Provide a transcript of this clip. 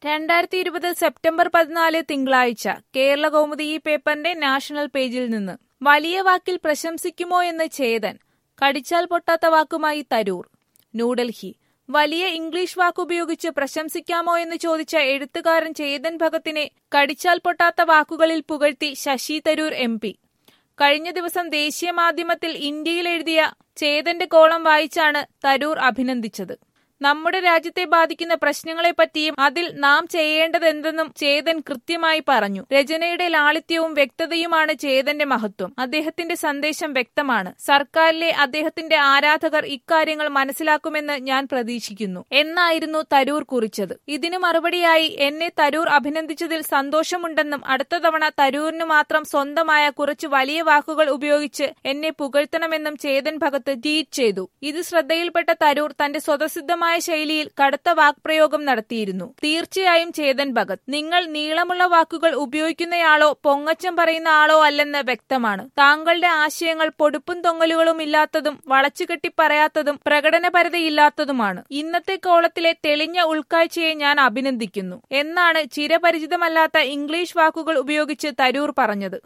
രണ്ടായിരത്തി ഇരുപത് സെപ്റ്റംബർ പതിനാല് തിങ്കളാഴ്ച കേരള കൗമുദി ഈ പേപ്പറിന്റെ നാഷണൽ പേജിൽ നിന്ന് വലിയ വാക്കിൽ പ്രശംസിക്കുമോ എന്ന് ചേതൻ കടിച്ചാൽ പൊട്ടാത്ത വാക്കുമായി തരൂർ ന്യൂഡൽഹി വലിയ ഇംഗ്ലീഷ് വാക്കുപയോഗിച്ച് പ്രശംസിക്കാമോ എന്ന് ചോദിച്ച എഴുത്തുകാരൻ ചേതൻ ഭഗത്തിനെ കടിച്ചാൽ പൊട്ടാത്ത വാക്കുകളിൽ പുകഴ്ത്തി ശശി തരൂർ എം പി കഴിഞ്ഞ ദിവസം ദേശീയ മാധ്യമത്തിൽ ഇന്ത്യയിൽ എഴുതിയ ചേതന്റെ കോളം വായിച്ചാണ് തരൂർ അഭിനന്ദിച്ചത് നമ്മുടെ രാജ്യത്തെ ബാധിക്കുന്ന പ്രശ്നങ്ങളെപ്പറ്റിയും അതിൽ നാം ചെയ്യേണ്ടതെന്തെന്നും ചേതൻ കൃത്യമായി പറഞ്ഞു രചനയുടെ ലാളിത്യവും വ്യക്തതയുമാണ് ചേതന്റെ മഹത്വം അദ്ദേഹത്തിന്റെ സന്ദേശം വ്യക്തമാണ് സർക്കാരിലെ അദ്ദേഹത്തിന്റെ ആരാധകർ ഇക്കാര്യങ്ങൾ മനസ്സിലാക്കുമെന്ന് ഞാൻ പ്രതീക്ഷിക്കുന്നു എന്നായിരുന്നു തരൂർ കുറിച്ചത് ഇതിനു മറുപടിയായി എന്നെ തരൂർ അഭിനന്ദിച്ചതിൽ സന്തോഷമുണ്ടെന്നും അടുത്ത തവണ തരൂരിന് മാത്രം സ്വന്തമായ കുറച്ച് വലിയ വാക്കുകൾ ഉപയോഗിച്ച് എന്നെ പുകഴ്ത്തണമെന്നും ചേതൻ ഭഗത്ത് ട്വീറ്റ് ചെയ്തു ഇത് ശ്രദ്ധയിൽപ്പെട്ട തരൂർ തന്റെ സ്വതസിദ്ധമായ ശൈലിയിൽ കടുത്ത വാക്പ്രയോഗം നടത്തിയിരുന്നു തീർച്ചയായും ചേതൻ ഭഗത് നിങ്ങൾ നീളമുള്ള വാക്കുകൾ ഉപയോഗിക്കുന്നയാളോ പൊങ്ങച്ചം പറയുന്ന ആളോ അല്ലെന്ന് വ്യക്തമാണ് താങ്കളുടെ ആശയങ്ങൾ പൊടുപ്പും തൊങ്ങലുകളും ഇല്ലാത്തതും വളച്ചുകെട്ടി പറയാത്തതും പ്രകടനപരതയില്ലാത്തതുമാണ് ഇന്നത്തെ കോളത്തിലെ തെളിഞ്ഞ ഉൾക്കാഴ്ചയെ ഞാൻ അഭിനന്ദിക്കുന്നു എന്നാണ് ചിരപരിചിതമല്ലാത്ത ഇംഗ്ലീഷ് വാക്കുകൾ ഉപയോഗിച്ച് തരൂർ പറഞ്ഞത്